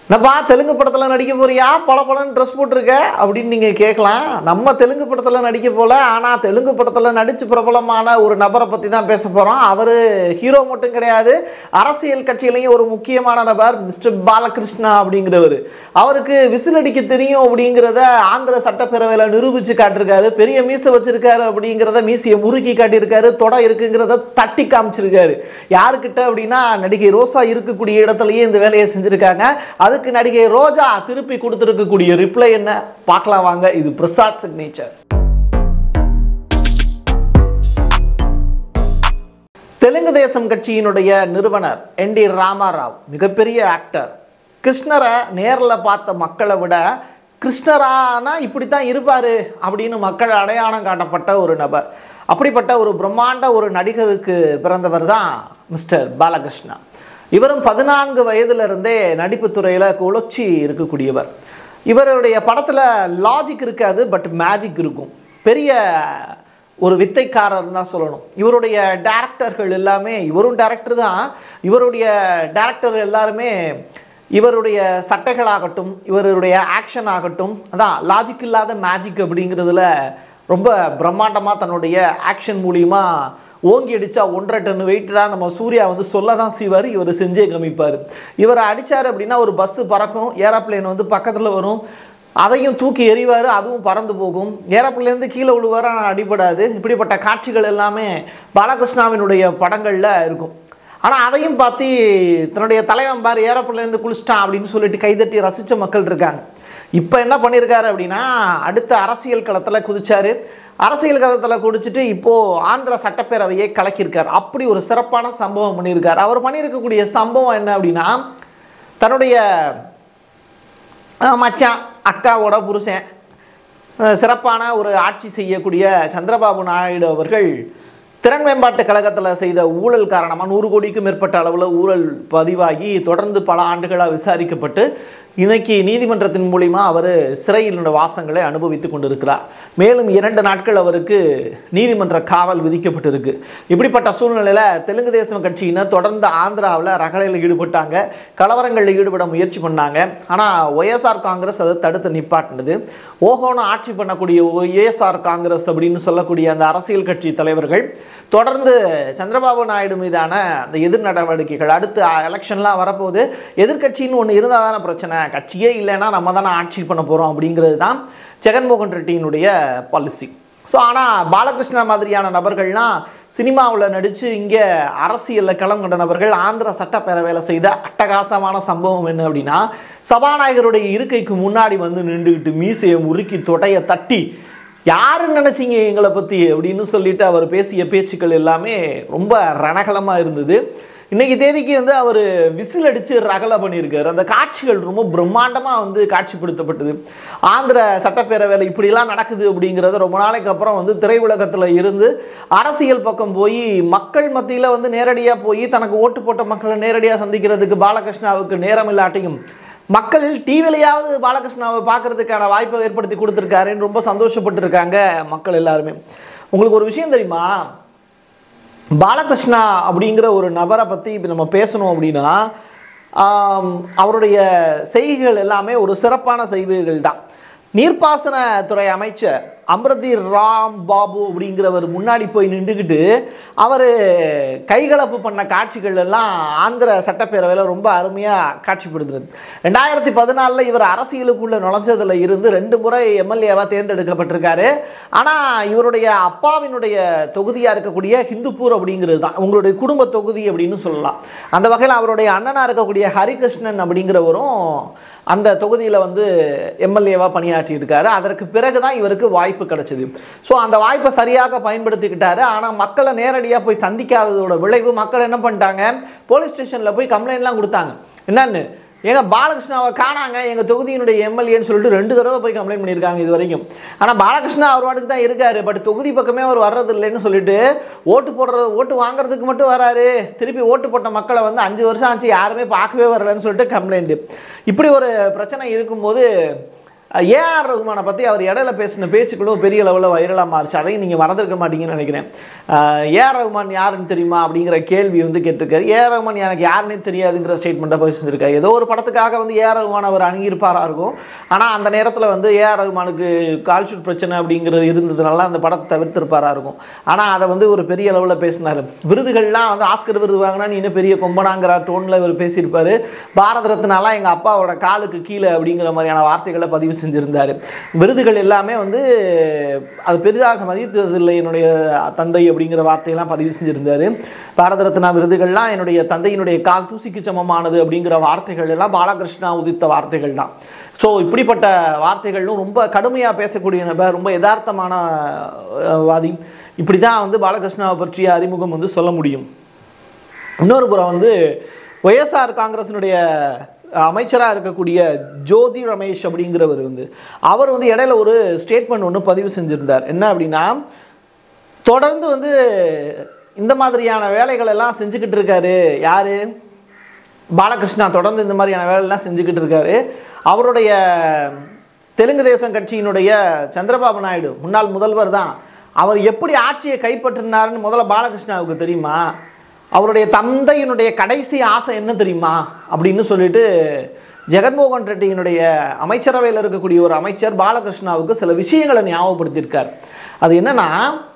என்னப்பா தெலுங்கு படத்தில் நடிக்க போறியா பல பலன்னு ட்ரெஸ் போட்டிருக்க அப்படின்னு நீங்கள் கேட்கலாம் நம்ம தெலுங்கு படத்தில் நடிக்க போல ஆனால் தெலுங்கு படத்தில் நடித்து பிரபலமான ஒரு நபரை பற்றி தான் பேச போகிறோம் அவர் ஹீரோ மட்டும் கிடையாது அரசியல் கட்சியிலையும் ஒரு முக்கியமான நபர் மிஸ்டர் பாலகிருஷ்ணா அப்படிங்கிறவர் அவருக்கு விசில் அடிக்க தெரியும் அப்படிங்கிறத ஆந்திர சட்டப்பேரவையில் நிரூபித்து காட்டிருக்காரு பெரிய மீசை வச்சிருக்காரு அப்படிங்கிறத மீசையை முறுக்கி காட்டியிருக்காரு தொடை இருக்குங்கிறத தட்டி காமிச்சிருக்காரு யாருக்கிட்ட அப்படின்னா நடிகை ரோசா இருக்கக்கூடிய இடத்துலயே இந்த வேலையை செஞ்சுருக்காங்க அதுக்கு நடிகை ரோஜா திருப்பி கொடுத்துருக்கக்கூடிய ரிப்ளை என்ன பார்க்கலாம் வாங்க இது பிரசாத் சிக்னேச்சர் தெலுங்கு தேசம் கட்சியினுடைய நிறுவனர் என் டி ராமாராவ் மிகப்பெரிய ஆக்டர் கிருஷ்ணரை நேரில் பார்த்த மக்களை விட கிருஷ்ணரானா இப்படி தான் இருப்பார் அப்படின்னு மக்கள் அடையாளம் காட்டப்பட்ட ஒரு நபர் அப்படிப்பட்ட ஒரு பிரம்மாண்ட ஒரு நடிகருக்கு பிறந்தவர் தான் மிஸ்டர் பாலகிருஷ்ணா இவரும் பதினான்கு வயதிலிருந்தே நடிப்பு துறையில் குளர்ச்சி இருக்கக்கூடியவர் இவருடைய படத்தில் லாஜிக் இருக்காது பட் மேஜிக் இருக்கும் பெரிய ஒரு வித்தைக்காரர் தான் சொல்லணும் இவருடைய டேரக்டர்கள் எல்லாமே இவரும் டேரக்டர் தான் இவருடைய டேரக்டர் எல்லாருமே இவருடைய சட்டைகளாகட்டும் இவருடைய ஆக்ஷன் ஆகட்டும் அதான் லாஜிக் இல்லாத மேஜிக் அப்படிங்கிறதுல ரொம்ப பிரம்மாண்டமாக தன்னுடைய ஆக்ஷன் மூலியமா ஓங்கி அடித்தா ஒன்றரை டன் வெயிட்டாக நம்ம சூர்யா வந்து சொல்ல தான் செய்வார் இவர் செஞ்சே காமிப்பார் இவர் அடித்தார் அப்படின்னா ஒரு பஸ்ஸு பறக்கும் ஏரோப்ளேன் வந்து பக்கத்தில் வரும் அதையும் தூக்கி எறிவார் அதுவும் பறந்து போகும் ஏரோப்ளேன்லேருந்து கீழே விழுவார் ஆனால் அடிபடாது இப்படிப்பட்ட காட்சிகள் எல்லாமே பாலகிருஷ்ணாவினுடைய படங்களில் இருக்கும் ஆனால் அதையும் பார்த்து தன்னுடைய தலைவன் பார் ஏரோப்ளேன்லேருந்து குளிச்சிட்டான் அப்படின்னு சொல்லிட்டு கைதட்டி ரசித்த மக்கள் இருக்காங்க இப்போ என்ன பண்ணியிருக்காரு அப்படின்னா அடுத்த அரசியல் களத்தில் குதிச்சாரு அரசியல் களத்தில் குடிச்சிட்டு இப்போது ஆந்திர சட்டப்பேரவையை கலக்கியிருக்கார் அப்படி ஒரு சிறப்பான சம்பவம் பண்ணியிருக்கார் அவர் பண்ணியிருக்கக்கூடிய சம்பவம் என்ன அப்படின்னா தன்னுடைய அஹ், மச்சான் அக்காவோட புருஷன் அஹ், சிறப்பான ஒரு ஆட்சி செய்யக்கூடிய சந்திரபாபு நாயுடு அவர்கள் திறன் மேம்பாட்டு கழகத்தில் செய்த ஊழல் காரணமாக நூறு கோடிக்கும் மேற்பட்ட அளவில் ஊழல் பதிவாகி தொடர்ந்து பல ஆண்டுகளாக விசாரிக்கப்பட்டு இன்னைக்கு நீதிமன்றத்தின் மூலிமா அவர் சிறையிலுள்ள வாசங்களை அனுபவித்து கொண்டிருக்கிறார் மேலும் இரண்டு நாட்கள் அவருக்கு நீதிமன்ற காவல் விதிக்கப்பட்டிருக்கு இப்படிப்பட்ட சூழ்நிலையில் தெலுங்கு தேசம் கட்சியினர் தொடர்ந்து ஆந்திராவில் ரகளையில் ஈடுபட்டாங்க கலவரங்களில் ஈடுபட முயற்சி பண்ணாங்க ஆனால் ஒய்எஸ்ஆர் காங்கிரஸ் அதை தடுத்து நிப்பாட்டினது ஓஹோன்னு ஆட்சி பண்ணக்கூடிய ஒய்எஸ்ஆர் காங்கிரஸ் அப்படின்னு சொல்லக்கூடிய அந்த அரசியல் கட்சி தலைவர்கள் தொடர்ந்து சந்திரபாபு நாயுடு மீதான அந்த எதிர் நடவடிக்கைகள் அடுத்து எலெக்ஷன்லாம் வரப்போகுது எதிர்க்கட்சின்னு ஒன்று இருந்தால் தானே பிரச்சனை கட்சியே இல்லைன்னா நம்ம தானே ஆட்சி பண்ண போகிறோம் அப்படிங்கிறது தான் ஜெகன்மோகன் ரெட்டியினுடைய பாலிசி ஸோ ஆனால் பாலகிருஷ்ணா மாதிரியான நபர்கள்லாம் சினிமாவில் நடித்து இங்கே அரசியலில் களம் கண்ட நபர்கள் ஆந்திர சட்டப்பேரவையில் செய்த அட்டகாசமான சம்பவம் என்ன அப்படின்னா சபாநாயகருடைய இருக்கைக்கு முன்னாடி வந்து நின்றுக்கிட்டு மீசையை முறுக்கி தொடையை தட்டி யாருன்னு நினச்சிங்க எங்களை பற்றி அப்படின்னு சொல்லிட்டு அவர் பேசிய பேச்சுக்கள் எல்லாமே ரொம்ப ரணகலமாக இருந்தது இன்னைக்கு தேதிக்கு வந்து அவர் விசில் அடித்து ரகலை பண்ணியிருக்காரு அந்த காட்சிகள் ரொம்ப பிரம்மாண்டமாக வந்து காட்சிப்படுத்தப்பட்டது ஆந்திர சட்டப்பேரவையில் இப்படிலாம் நடக்குது அப்படிங்கிறத ரொம்ப நாளைக்கு அப்புறம் வந்து திரையுலகத்தில் இருந்து அரசியல் பக்கம் போய் மக்கள் மத்தியில் வந்து நேரடியாக போய் தனக்கு ஓட்டு போட்ட மக்களை நேரடியாக சந்திக்கிறதுக்கு பாலகிருஷ்ணாவுக்கு நேரம் இல்லாட்டியும் மக்கள் டிவிலையாவது பாலகிருஷ்ணாவை பார்க்கறதுக்கான வாய்ப்பை ஏற்படுத்தி கொடுத்துருக்காருன்னு ரொம்ப சந்தோஷப்பட்டிருக்காங்க மக்கள் எல்லாருமே உங்களுக்கு ஒரு விஷயம் தெரியுமா பாலகிருஷ்ணா அப்படிங்கிற ஒரு நபரை பற்றி இப்போ நம்ம பேசணும் அப்படின்னா ஆம், அவருடைய செய்கைகள் எல்லாமே ஒரு சிறப்பான செய்கைகள் தான் நீர்ப்பாசனத்துறை அமைச்சர் அமிர்தி ராம் பாபு அப்படிங்கிறவர் முன்னாடி போய் நின்றுக்கிட்டு அவர் கைகலப்பு பண்ண காட்சிகள் எல்லாம் ஆந்திர சட்டப்பேரவையில் ரொம்ப அருமையாக காட்சிப்படுத்துறது ரெண்டாயிரத்தி பதினாலில் இவர் அரசியலுக்குள்ளே நுழைஞ்சதில் இருந்து ரெண்டு முறை எம்எல்ஏவாக தேர்ந்தெடுக்கப்பட்டிருக்காரு ஆனால் இவருடைய அப்பாவினுடைய தொகுதியாக இருக்கக்கூடிய ஹிந்துப்பூர் அப்படிங்கிறது தான் உங்களுடைய குடும்ப தொகுதி அப்படின்னு சொல்லலாம் அந்த வகையில் அவருடைய அண்ணனாக இருக்கக்கூடிய ஹரிகிருஷ்ணன் அப்படிங்கிறவரும் அந்த தொகுதியில் வந்து எம்எல்ஏவாக பணியாற்றியிருக்காரு அதற்கு பிறகு தான் இவருக்கு வாய்ப்பு கிடைச்சது ஸோ அந்த வாய்ப்பை சரியாக பயன்படுத்திக்கிட்டாரு ஆனால் மக்களை நேரடியாக போய் சந்திக்காததோட விளைவு மக்கள் என்ன பண்ணிட்டாங்க போலீஸ் ஸ்டேஷனில் போய் கம்ப்ளைண்ட்லாம் கொடுத்தாங்க என்னன்னு ஏங்க பாலகிருஷ்ணாவை காணாங்க எங்கள் தொகுதியினுடைய எம்எல்ஏன்னு சொல்லிட்டு ரெண்டு தடவை போய் கம்ப்ளைண்ட் பண்ணியிருக்காங்க இது வரைக்கும் ஆனால் பாலகிருஷ்ணா அவர் வாட்டுக்கு தான் இருக்காரு பட் தொகுதி பக்கமே அவர் வர்றது இல்லைன்னு சொல்லிட்டு ஓட்டு போடுறது ஓட்டு வாங்குறதுக்கு மட்டும் வராரு திருப்பி ஓட்டு போட்ட மக்களை வந்து அஞ்சு வருஷம் ஆச்சு யாருமே பார்க்கவே வரலன்னு சொல்லிட்டு கம்ப்ளைண்ட் இப்படி ஒரு பிரச்சனை இருக்கும்போது ஏஆர் ரகுமானை பற்றி அவர் இடையில பேசின பேச்சுக்களும் பெரிய லெவலில் வைரலாக மாறிச்சு அதையும் நீங்கள் மறந்துருக்க மாட்டீங்கன்னு நினைக்கிறேன் ஏஆர் ரகுமான் யாருன்னு தெரியுமா அப்படிங்கிற கேள்வி வந்து கேட்டிருக்காரு ஏஆர் ரகுமான் எனக்கு யாருன்னே தெரியாதுங்கிற ஸ்டேட்மெண்ட்டை போய் செஞ்சிருக்காரு ஏதோ ஒரு படத்துக்காக வந்து ஏஆர் ரகுமான் அவர் அணுகியிருப்பாரா இருக்கும் ஆனால் அந்த நேரத்தில் வந்து ஏஆர் ரகுமானுக்கு கால்ஷூட் பிரச்சனை அப்படிங்கிறது இருந்ததுனால அந்த படத்தை தவிர்த்திருப்பாரா இருக்கும் ஆனால் அதை வந்து ஒரு பெரிய அளவில் பேசினார் விருதுகள்லாம் வந்து ஆஸ்கர் விருது வாங்கினா நீ இன்னும் பெரிய கொம்பனாங்கிற டோனில் இவர் பேசியிருப்பாரு பாரத ரத்னாலாம் எங்கள் அப்பாவோட காலுக்கு கீழே அப்படிங்கிற மாதிரியான வார்த்தைகளை பதிவு செஞ்சுருந்தார் விருதுகள் எல்லாமே வந்து அது பெரிதாக மதித்ததில்லை என்னுடைய தந்தை அப்படிங்கிற வார்த்தையெல்லாம் பதிவு செஞ்சுருந்தார் பாரத ரத்னா விருதுகள்லாம் என்னுடைய தந்தையினுடைய கால் தூசிக்கு சமமானது அப்படிங்கிற வார்த்தைகள் எல்லாம் பாலகிருஷ்ணா உதித்த வார்த்தைகள் தான் ஸோ இப்படிப்பட்ட வார்த்தைகளும் ரொம்ப கடுமையாக பேசக்கூடிய நபர் ரொம்ப யதார்த்தமான அஹ், வாதி இப்படி தான் வந்து பாலகிருஷ்ணாவை பற்றிய அறிமுகம் வந்து சொல்ல முடியும் இன்னொரு புறம் வந்து ஒய்எஸ்ஆர் காங்கிரஸினுடைய அமைச்சராக இருக்கக்கூடிய ஜோதி ரமேஷ் அப்படிங்கிறவர் வந்து அவர் வந்து இடையில ஒரு ஸ்டேட்மெண்ட் ஒன்று பதிவு செஞ்சுருந்தார் என்ன அப்படின்னா தொடர்ந்து வந்து இந்த மாதிரியான வேலைகள் எல்லாம் செஞ்சுக்கிட்டு இருக்காரு யாரு பாலகிருஷ்ணா தொடர்ந்து இந்த மாதிரியான வேலையெல்லாம் செஞ்சுக்கிட்டு இருக்காரு அவருடைய தெலுங்கு தேசம் கட்சியினுடைய சந்திரபாபு நாயுடு முன்னாள் முதல்வர் தான் அவர் எப்படி ஆட்சியை கைப்பற்றினாருன்னு முதல்ல பாலகிருஷ்ணாவுக்கு தெரியுமா அவருடைய தந்தையினுடைய கடைசி ஆசை என்ன தெரியுமா அப்படின்னு சொல்லிட்டு ஜெகன்மோகன் ரெட்டியினுடைய அமைச்சரவையில் இருக்கக்கூடிய ஒரு அமைச்சர் பாலகிருஷ்ணாவுக்கு சில விஷயங்களை ஞாபகப்படுத்தியிருக்கார் அது என்னன்னா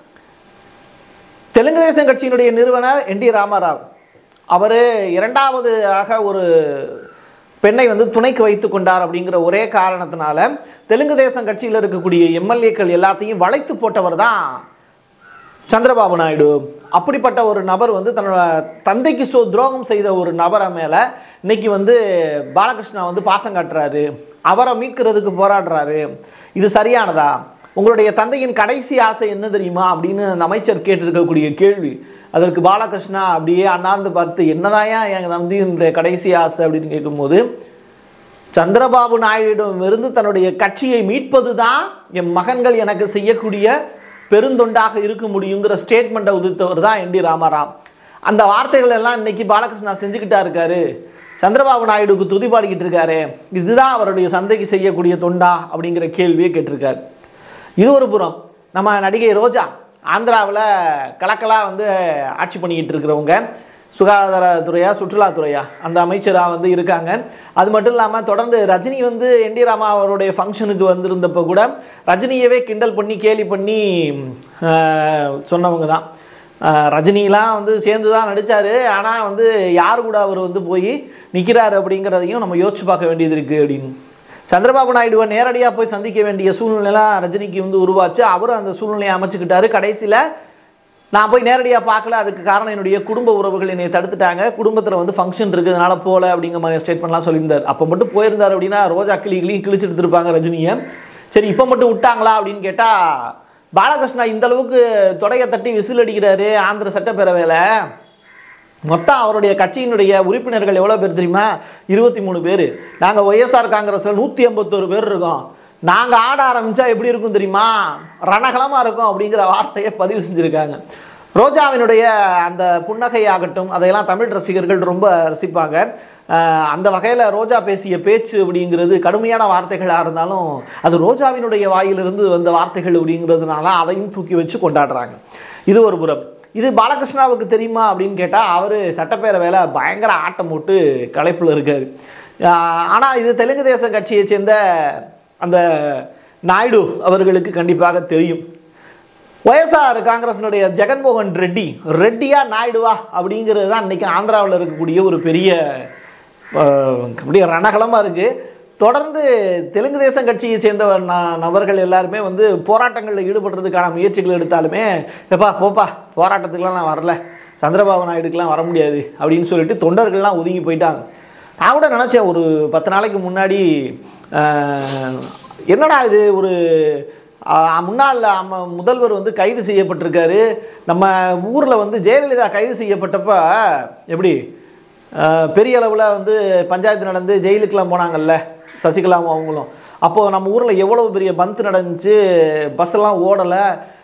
தெலுங்கு தேசம் கட்சியினுடைய நிறுவனர் என் டி ராமாராவ் அவர் இரண்டாவது ஆக ஒரு பெண்ணை வந்து துணைக்கு வைத்து கொண்டார் அப்படிங்கிற ஒரே காரணத்தினால தெலுங்கு தேசம் கட்சியில் இருக்கக்கூடிய எம்எல்ஏக்கள் எல்லாத்தையும் வளைத்து போட்டவர் தான் சந்திரபாபு நாயுடு அப்படிப்பட்ட ஒரு நபர் வந்து தன்னோட தந்தைக்கு சோ துரோகம் செய்த ஒரு நபரை மேலே இன்னைக்கு வந்து பாலகிருஷ்ணா வந்து பாசம் காட்டுறாரு அவரை மீட்கிறதுக்கு போராடுறாரு இது சரியானதா உங்களுடைய தந்தையின் கடைசி ஆசை என்ன தெரியுமா அப்படின்னு அந்த அமைச்சர் கேட்டிருக்கக்கூடிய கேள்வி அதற்கு பாலகிருஷ்ணா அப்படியே அண்ணாந்து பார்த்து என்னதாயா என் தந்தையினுடைய கடைசி ஆசை அப்படின்னு கேட்கும்போது சந்திரபாபு நாயுடுவிடமிருந்து தன்னுடைய கட்சியை மீட்பது தான் என் மகன்கள் எனக்கு செய்யக்கூடிய பெருந்தொண்டாக இருக்க முடியுங்கிற ஸ்டேட்மெண்ட்டை உதித்தவர் தான் என் டி ராமாராவ் அந்த வார்த்தைகள் எல்லாம் இன்னைக்கு பாலகிருஷ்ணா செஞ்சுக்கிட்டா இருக்காரு சந்திரபாபு நாயுடுக்கு துதி பாடிக்கிட்டு இருக்காரு இதுதான் அவருடைய சந்தைக்கு செய்யக்கூடிய தொண்டா அப்படிங்கிற கேள்வியை கேட்டிருக்காரு இது ஒரு புறம் நம்ம நடிகை ரோஜா ஆந்திராவில் கலக்கலாக வந்து ஆட்சி பண்ணிக்கிட்டு இருக்கிறவங்க சுகாதாரத்துறையா சுற்றுலாத்துறையா அந்த அமைச்சராக வந்து இருக்காங்க அது மட்டும் இல்லாமல் தொடர்ந்து ரஜினி வந்து என் டி ராமா அவருடைய ஃபங்க்ஷனுக்கு வந்திருந்தப்போ கூட ரஜினியவே கிண்டல் பண்ணி கேலி பண்ணி ஆஹ், சொன்னவங்க தான் ஆஹ், ரஜினிலாம் வந்து சேர்ந்து தான் நடித்தார் ஆனால் வந்து யார் கூட அவர் வந்து போய் நிற்கிறாரு அப்படிங்கிறதையும் நம்ம யோசிச்சு பார்க்க வேண்டியது இருக்குது அப்படின்னு சந்திரபாபு நாயுடுவை நேரடியாக போய் சந்திக்க வேண்டிய சூழ்நிலைலாம் ரஜினிக்கு வந்து உருவாச்சு அவரும் அந்த சூழ்நிலையை அமைச்சுக்கிட்டாரு கடைசியில் நான் போய் நேரடியாக பார்க்கல அதுக்கு காரணம் என்னுடைய குடும்ப உறவுகள் என்னை தடுத்துட்டாங்க குடும்பத்தில் வந்து ஃபங்க்ஷன் இருக்கிறதுனால போகல அப்படிங்கிற மாதிரி ஸ்டேட்மெண்ட்லாம் சொல்லியிருந்தார் அப்போ மட்டும் போயிருந்தார் அப்படின்னா ரோஜா கிளி கிளி கிழிச்சு எடுத்திருப்பாங்க ரஜினியை சரி இப்போ மட்டும் விட்டாங்களா அப்படின்னு கேட்டால் பாலகிருஷ்ணா இந்த அளவுக்கு தொடைய தட்டி விசில் அடிக்கிறாரு ஆந்திர சட்டப்பேரவையில் மொத்தம் அவருடைய கட்சியினுடைய உறுப்பினர்கள் எவ்வளோ பேர் தெரியுமா இருபத்தி மூணு பேர் நாங்கள் ஒய்எஸ்ஆர் காங்கிரஸில் நூற்றி ஐம்பத்தோரு பேர் இருக்கோம் நாங்கள் ஆட ஆரம்பித்தா எப்படி இருக்கும் தெரியுமா ரணகலமாக இருக்கும் அப்படிங்கிற வார்த்தையை பதிவு செஞ்சுருக்காங்க ரோஜாவினுடைய அந்த புன்னகை ஆகட்டும் அதையெல்லாம் தமிழ் ரசிகர்கள் ரொம்ப ரசிப்பாங்க அஹ் அந்த வகையில் ரோஜா பேசிய பேச்சு அப்படிங்கிறது கடுமையான வார்த்தைகளாக இருந்தாலும் அது ரோஜாவினுடைய வாயிலிருந்து வந்த வார்த்தைகள் அப்படிங்கிறதுனால அதையும் தூக்கி வச்சு கொண்டாடுறாங்க இது ஒரு புறம் இது பாலகிருஷ்ணாவுக்கு தெரியுமா அப்படின்னு கேட்டால் அவர் சட்டப்பேரவையில் பயங்கர ஆட்டம் போட்டு களைப்பில் இருக்கார் ஆனால் இது தெலுங்கு தேசம் கட்சியை சேர்ந்த அந்த நாயுடு அவர்களுக்கு கண்டிப்பாக தெரியும் ஒய்எஸ்ஆர் காங்கிரஸினுடைய ஜெகன்மோகன் ரெட்டி ரெட்டியா நாயுடுவா அப்படிங்கிறது தான் இன்றைக்கி ஆந்திராவில் இருக்கக்கூடிய ஒரு பெரிய அஹ், அப்படியே ரணகலமாக இருக்குது தொடர்ந்து தெலுங்கு தேசம் கட்சியை சேர்ந்த ந- நபர்கள் எல்லாருமே வந்து போராட்டங்களில் ஈடுபடுறதுக்கான முயற்சிகள் எடுத்தாலுமே எப்பா போப்பா போராட்டத்துக்குலாம் நான் வரல சந்திரபாபு நாயுடுக்கெலாம் வர முடியாது அப்படின்னு சொல்லிட்டு தொண்டர்கள்லாம் ஒதுங்கி போயிட்டாங்க நான் கூட நினச்சேன் ஒரு பத்து நாளைக்கு முன்னாடி அஹ், என்னடா இது ஒரு அஹ், முன்னாள் அம்ம- முதல்வர் வந்து கைது செய்யப்பட்டிருக்காரு நம்ம ஊரில் வந்து ஜெயலலிதா கைது செய்யப்பட்டப்ப எப்படி அஹ், பெரிய அளவில் வந்து பஞ்சாயத்து நடந்து ஜெயிலுக்கெலாம் போனாங்கல்ல சசிகலாவும் அவங்களும் அப்போது நம்ம ஊரில் எவ்வளோ பெரிய பந்த் நடந்துச்சு பஸ்ஸெல்லாம் ஓடலை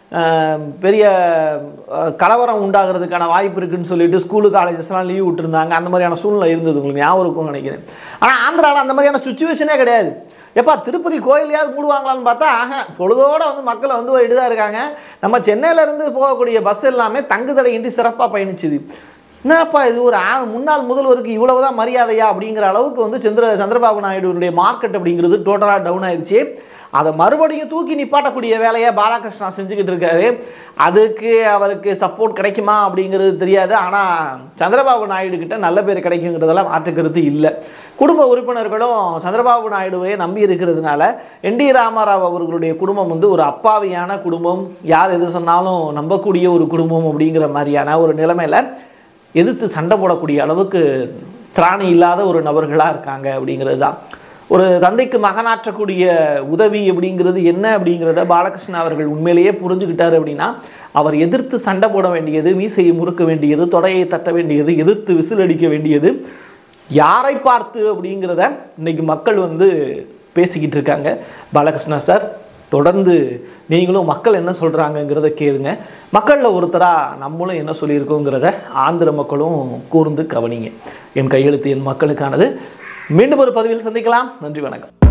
பெரிய அஹ், கலவரம் உண்டாகிறதுக்கான வாய்ப்பு இருக்குன்னு சொல்லிட்டு ஸ்கூலு காலேஜஸ்லாம் லீவ் விட்டுருந்தாங்க அந்த மாதிரியான சூழ்நிலை இருந்தது உங்களுக்கு ஞாபகம் இருக்கும்னு நினைக்கிறேன் ஆனால் ஆந்திராவில் அந்த மாதிரியான சுச்சுவேஷனே கிடையாது எப்பா திருப்பதி கோயிலையாவது மூடுவாங்களான்னு பார்த்தா ஆஹா பொழுதோட வந்து மக்கள் வந்து போயிட்டு தான் இருக்காங்க நம்ம சென்னையில இருந்து போகக்கூடிய பஸ் எல்லாமே தங்கு தடையின்றி சிறப்பாக பயணிச்சுது என்னப்பா இது ஒரு ஆ- முன்னாள் முதல்வருக்கு இவ்வளவுதான் மரியாதையா அப்படிங்கிற அளவுக்கு வந்து சந்திர சந்திரபாபு நாயுடுடைய மார்க்கெட் அப்படிங்கிறது டோட்டலாக டவுன் ஆயிடுச்சு அதை மறுபடியும் தூக்கி நிப்பாட்டக்கூடிய வேலையை பாலகிருஷ்ணா செஞ்சுக்கிட்டு இருக்காரு அதுக்கு அவருக்கு சப்போர்ட் கிடைக்குமா அப்படிங்கிறது தெரியாது ஆனால் சந்திரபாபு நாயுடு கிட்ட நல்ல பேர் கிடைக்குங்கிறதெல்லாம் மாற்றுக்கிறது இல்லை குடும்ப உறுப்பினர்களும் சந்திரபாபு நாயுடுவை நம்பி இருக்கிறதுனால என் டி ராமாராவ் அவர்களுடைய குடும்பம் வந்து ஒரு அப்பாவியான குடும்பம் யார் எது சொன்னாலும் நம்பக்கூடிய ஒரு குடும்பம் அப்படிங்கிற மாதிரியான ஒரு நிலைமையில எதிர்த்து சண்டை போடக்கூடிய அளவுக்கு திராணி இல்லாத ஒரு நபர்களாக இருக்காங்க அப்படிங்கிறது தான் ஒரு தந்தைக்கு மகனாற்றக்கூடிய உதவி அப்படிங்கிறது என்ன அப்படிங்கிறத பாலகிருஷ்ணன் அவர்கள் உண்மையிலேயே புரிஞ்சுக்கிட்டாரு அப்படின்னா அவர் எதிர்த்து சண்டை போட வேண்டியது மீசையை முறுக்க வேண்டியது தொடையை தட்ட வேண்டியது எதிர்த்து விசில் அடிக்க வேண்டியது யாரை பார்த்து அப்படிங்கிறத இன்னைக்கு மக்கள் வந்து பேசிக்கிட்டு இருக்காங்க பாலகிருஷ்ணா சார் தொடர்ந்து நீங்களும் மக்கள் என்ன சொல்கிறாங்கங்கிறத கேளுங்க மக்களில் ஒருத்தராக நம்மளும் என்ன சொல்லியிருக்கோங்கிறத ஆந்திர மக்களும் கூர்ந்து கவனிங்க என் கையெழுத்து என் மக்களுக்கானது மீண்டும் ஒரு பதிவில் சந்திக்கலாம் நன்றி வணக்கம்